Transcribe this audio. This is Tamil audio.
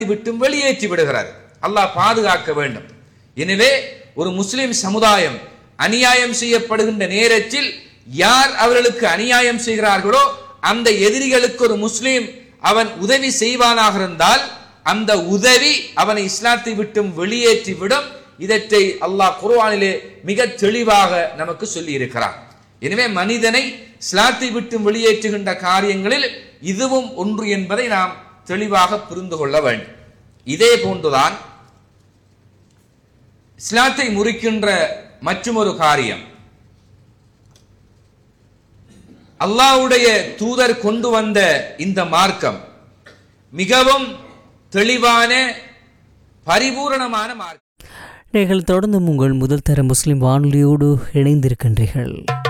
விட்டு வெளியேற்றி விடுகிறார் அல்லாஹ் பாதுகாக்க வேண்டும் எனவே ஒரு முஸ்லிம் சமுதாயம் அநியாயம் செய்யப்படுகின்ற நேரத்தில் யார் அவர்களுக்கு அநியாயம் செய்கிறார்களோ அந்த எதிரிகளுக்கு ஒரு முஸ்லிம் அவன் உதவி செய்வானாக இருந்தால் அந்த உதவி அவனை இஸ்லாத்தை விட்டும் வெளியேற்றி விடும் இதற்றை அல்லாஹ் குர்ஆனிலே மிக தெளிவாக நமக்கு சொல்லி இருக்கிறார் எனவே மனிதனை இஸ்லாத்தை விட்டு வெளியேற்றுகின்ற காரியங்களில் இதுவும் ஒன்று என்பதை நாம் தெளிவாக புரிந்து கொள்ள வேண்டும் இதே போன்றுதான் இஸ்லாத்தை முறிக்கின்ற மற்றுமொரு காரியம் அல்லாஹ்வுடைய தூதர் கொண்டு வந்த இந்த மார்க்கம் மிகவும் தெளிவான பரிபூரணமான மார்க்கம் நீங்கள் தொடர்ந்து உங்கள் முதல் தர முஸ்லிம் வானொலியோடு இணைந்திருக்கின்றீர்கள்